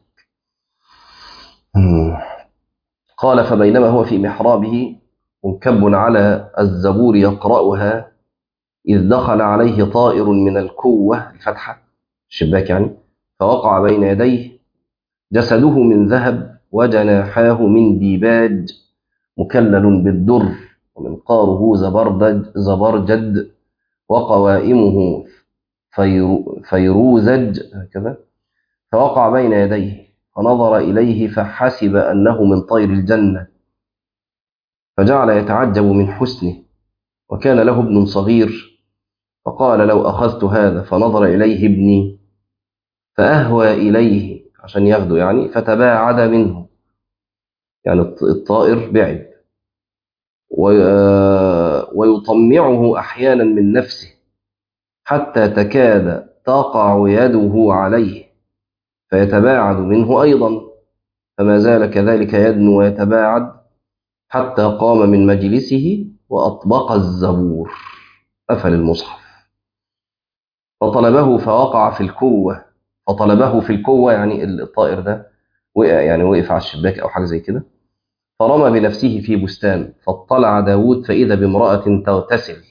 قال فبينما هو في محرابه منكب على الزبور يقرأها إذ دخل عليه طائر من الكوة الفتحة الشباك يعني فوقع بين يديه جسده من ذهب وجناحاه من ديباج مكلل بالدر ومنقاره زبردج زبرجد وقوائمه فيرو فيروزج هكذا فوقع بين يديه فنظر إليه فحسب أنه من طير الجنة فجعل يتعجب من حسنه وكان له ابن صغير فقال لو أخذت هذا فنظر إليه ابني فأهوى إليه عشان ياخده يعني فتباعد منه يعني الطائر بعد ويطمعه أحيانا من نفسه حتى تكاد تقع يده عليه فيتباعد منه أيضا فما زال كذلك يدنو ويتباعد حتى قام من مجلسه وأطبق الزبور قفل المصحف فطلبه فوقع في الكوة فطلبه في الكوة يعني الطائر ده وقع يعني وقف على الشباك أو حاجة زي كده فرمى بنفسه في بستان فاطلع داود فإذا بامرأة تغتسل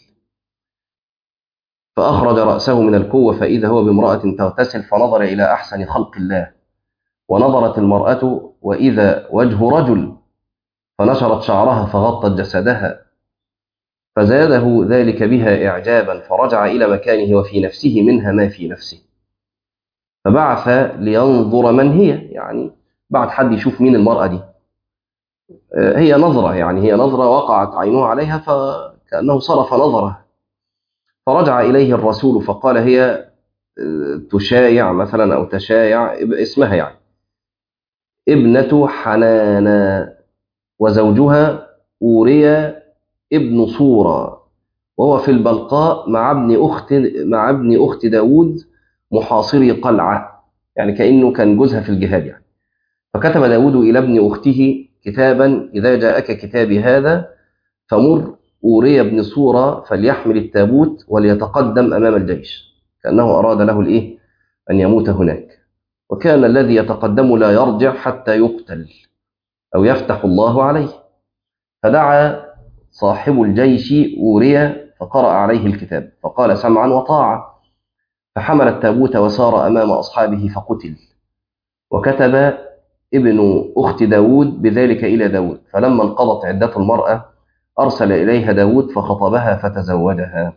فأخرج رأسه من الكوة فإذا هو بامرأة تغتسل فنظر إلى أحسن خلق الله ونظرت المرأة وإذا وجه رجل فنشرت شعرها فغطت جسدها فزاده ذلك بها إعجابا فرجع إلى مكانه وفي نفسه منها ما في نفسه فبعث لينظر من هي يعني بعد حد يشوف مين المرأة دي هي نظرة يعني هي نظرة وقعت عينه عليها فكأنه صرف نظره فرجع إليه الرسول فقال هي تشايع مثلا أو تشايع اسمها يعني ابنة حنانا وزوجها أوريا ابن صورة وهو في البلقاء مع ابن أخت مع ابن أخت داود محاصري قلعة يعني كأنه كان جوزها في الجهاد يعني فكتب داود إلى ابن أخته كتابا إذا جاءك كتابي هذا فمر أوريا بن صورة فليحمل التابوت وليتقدم أمام الجيش كأنه أراد له الإيه أن يموت هناك وكان الذي يتقدم لا يرجع حتى يقتل أو يفتح الله عليه فدعا صاحب الجيش أوريا فقرأ عليه الكتاب فقال سمعا وطاعة فحمل التابوت وسار أمام أصحابه فقتل وكتب ابن أخت داود بذلك إلى داود فلما انقضت عدة المرأة أرسل إليها داود فخطبها فتزوجها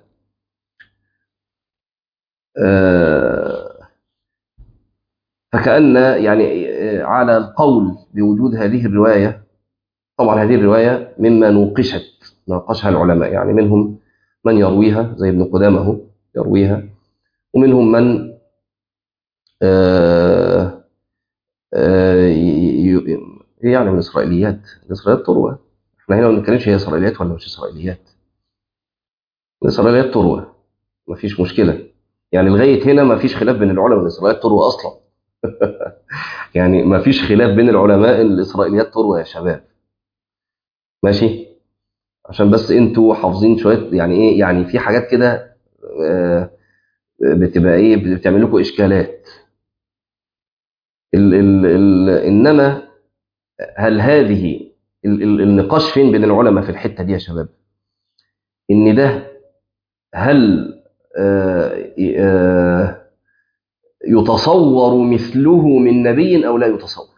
فكأن يعني على القول بوجود هذه الرواية طبعا هذه الرواية مما نوقشت ناقشها العلماء يعني منهم من يرويها زي ابن قدامه يرويها ومنهم من آه آه يعني من الإسرائيليات الإسرائيليات تروى احنا هنا ما بنتكلمش هي إسرائيليات ولا مش إسرائيليات الإسرائيليات تروى مفيش مشكلة يعني لغاية هنا مفيش خلاف بين العلماء الإسرائيليات تروى أصلا يعني مفيش خلاف بين العلماء ان الإسرائيليات تروى يا شباب ماشي عشان بس انتوا حافظين شوية يعني ايه يعني في حاجات كده آه بتبقى ايه بتعمل لكم اشكالات ال ال ال انما هل هذه ال ال النقاش فين بين العلماء في الحته دي يا شباب ان ده هل آه آه يتصور مثله من نبي او لا يتصور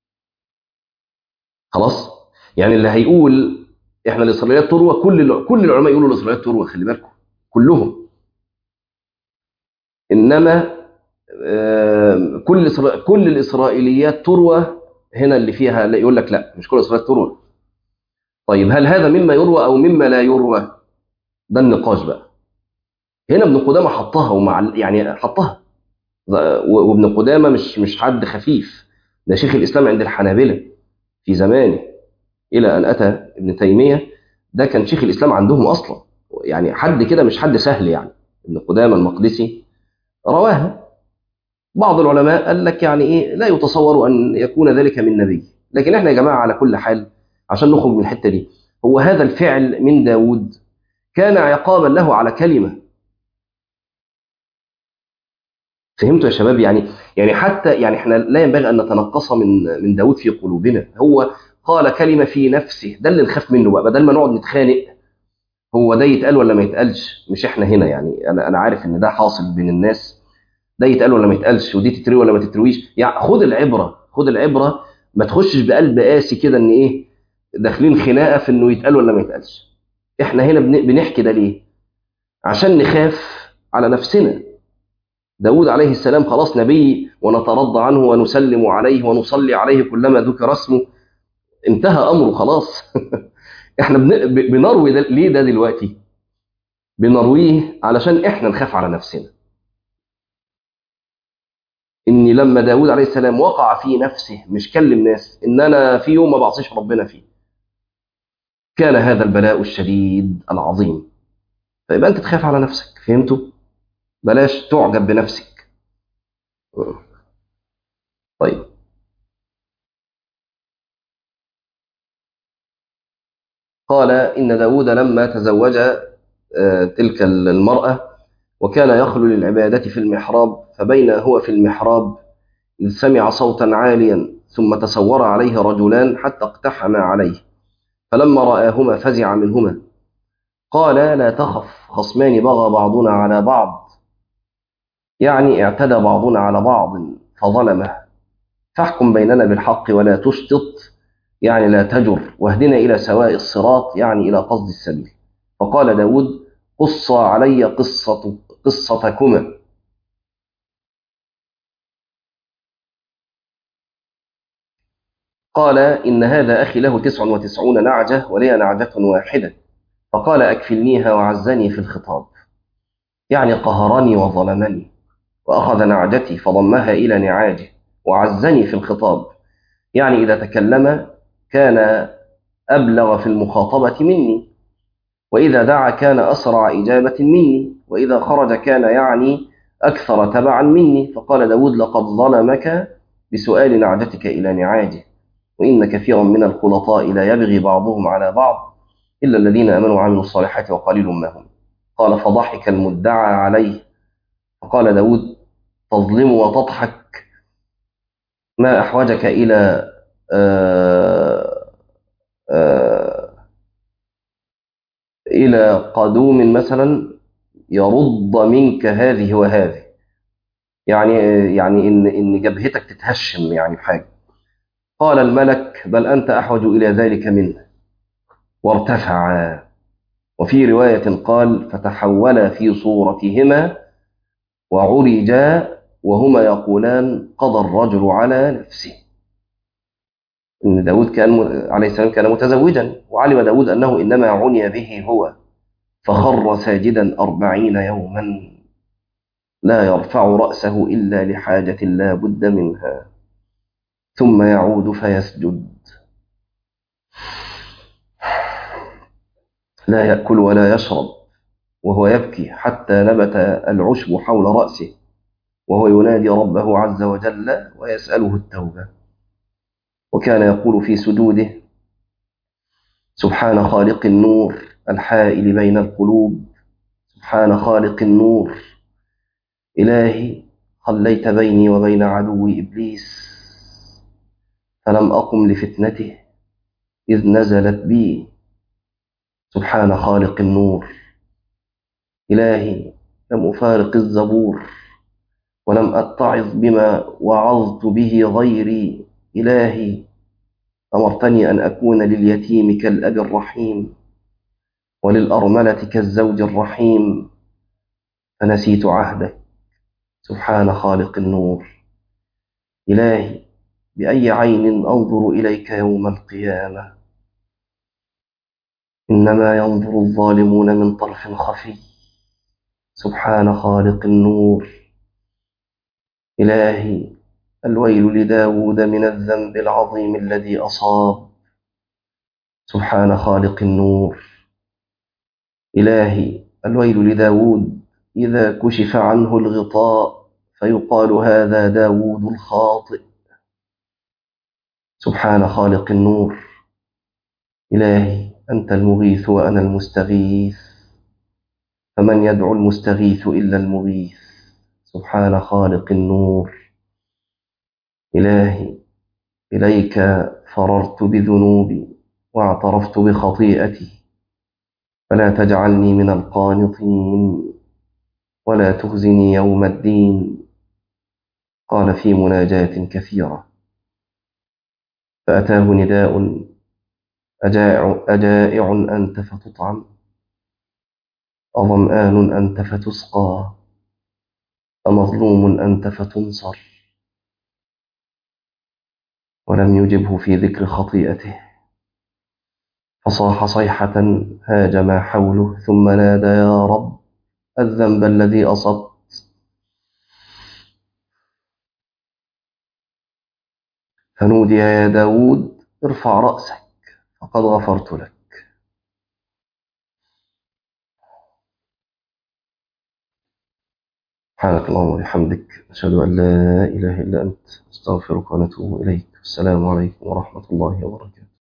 خلاص يعني اللي هيقول احنا الاسرائيليات تروى كل كل العلماء يقولوا الاسرائيليات تروى خلي بالكم كلهم انما كل كل الاسرائيليات تروى هنا اللي فيها لا يقول لك لا مش كل الاسرائيليات تروى طيب هل هذا مما يروى او مما لا يروى ده النقاش بقى هنا ابن قدامه حطها ومع يعني حطها وابن قدامه مش مش حد خفيف ده شيخ الاسلام عند الحنابله في زمانه الى ان اتى ابن تيميه ده كان شيخ الاسلام عندهم اصلا يعني حد كده مش حد سهل يعني ابن قدامه المقدسي رواها بعض العلماء قال لك يعني ايه لا يتصور ان يكون ذلك من نبي لكن احنا يا جماعه على كل حال عشان نخرج من الحته دي هو هذا الفعل من داود كان عقابا له على كلمه فهمتوا يا شباب يعني يعني حتى يعني احنا لا ينبغي ان نتنقص من من داود في قلوبنا هو قال كلمه في نفسه ده اللي نخاف منه بقى بدل ما نقعد نتخانق هو ده يتقال ولا ما يتقالش مش احنا هنا يعني انا انا عارف ان ده حاصل بين الناس ده يتقال ولا ما يتقالش ودي تتروي ولا ما تترويش يعني خد العبره خد العبره ما تخشش بقلب قاسي كده ان ايه داخلين خناقه في انه يتقال ولا ما يتقالش احنا هنا بنحكي ده ليه عشان نخاف على نفسنا داود عليه السلام خلاص نبي ونترضى عنه ونسلم عليه ونصلي عليه كلما ذكر اسمه انتهى امره خلاص احنا بنروي ده ليه ده دلوقتي بنرويه علشان احنا نخاف على نفسنا ان لما داود عليه السلام وقع في نفسه مش كلم ناس ان انا في يوم ما بعصيش ربنا فيه كان هذا البلاء الشديد العظيم فيبقى انت تخاف على نفسك فهمتوا بلاش تعجب بنفسك طيب قال إن داود لما تزوج تلك المرأة وكان يخلو للعبادة في المحراب فبين هو في المحراب إذ سمع صوتا عاليا ثم تسور عليه رجلان حتى اقتحما عليه فلما رآهما فزع منهما قال لا تخف خصمان بغى بعضنا على بعض يعني اعتدى بعضنا على بعض فظلمه فاحكم بيننا بالحق ولا تشطط يعني لا تجر واهدنا إلى سواء الصراط يعني إلى قصد السبيل فقال داود قص علي قصة قصتكما قال إن هذا أخي له تسع وتسعون نعجة ولي نعجة واحدة فقال أكفلنيها وعزني في الخطاب يعني قهرني وظلمني وأخذ نعجتي فضمها إلى نعاجه وعزني في الخطاب يعني إذا تكلم كان أبلغ في المخاطبة مني وإذا دعا كان أسرع إجابة مني وإذا خرج كان يعني أكثر تبعا مني فقال داود لقد ظلمك بسؤال نعجتك إلى نعاجه وإن كثيرا من الخلطاء لا يبغي بعضهم على بعض إلا الذين آمنوا وعملوا الصالحات وقليل ما هم قال فضحك المدعى عليه فقال داود تظلم وتضحك ما أحوجك إلى آه آه إلى قدوم مثلا يرد منك هذه وهذه يعني يعني إن إن جبهتك تتهشم يعني بحاجة قال الملك بل أنت أحوج إلى ذلك منه وارتفعا وفي رواية قال فتحولا في صورتهما وعرجا وهما يقولان قضى الرجل على نفسه إن داود كان عليه السلام كان متزوجا وعلم داود أنه إنما عني به هو فخر ساجدا أربعين يوما لا يرفع رأسه إلا لحاجة لا بد منها ثم يعود فيسجد لا يأكل ولا يشرب وهو يبكي حتى نبت العشب حول رأسه وهو ينادي ربه عز وجل ويسأله التوبة وكان يقول في سجوده سبحان خالق النور الحائل بين القلوب سبحان خالق النور إلهي خليت بيني وبين عدوي إبليس فلم أقم لفتنته إذ نزلت بي سبحان خالق النور إلهي لم أفارق الزبور ولم أتعظ بما وعظت به غيري إلهي أمرتني أن أكون لليتيم كالأب الرحيم وللأرملة كالزوج الرحيم فنسيت عهدك سبحان خالق النور إلهي بأي عين أنظر إليك يوم القيامة إنما ينظر الظالمون من طرف خفي سبحان خالق النور إلهي الويل لداود من الذنب العظيم الذي أصاب سبحان خالق النور إلهي الويل لداود إذا كشف عنه الغطاء فيقال هذا داود الخاطئ سبحان خالق النور إلهي أنت المغيث وأنا المستغيث فمن يدعو المستغيث إلا المغيث سبحان خالق النور إلهي إليك فررت بذنوبي واعترفت بخطيئتي فلا تجعلني من القانطين ولا تخزني يوم الدين قال في مناجاة كثيرة فأتاه نداء أجائع, أجائع أنت فتطعم أظمآن أنت فتسقى أمظلوم أنت فتنصر ولم يجبه في ذكر خطيئته فصاح صيحة هاج ما حوله ثم نادى يا رب الذنب الذي أصبت فنودي يا داود ارفع رأسك فقد غفرت لك سبحانك اللهم وبحمدك أشهد أن لا إله إلا أنت أستغفرك ونتوب إليك السلام عليكم ورحمة الله وبركاته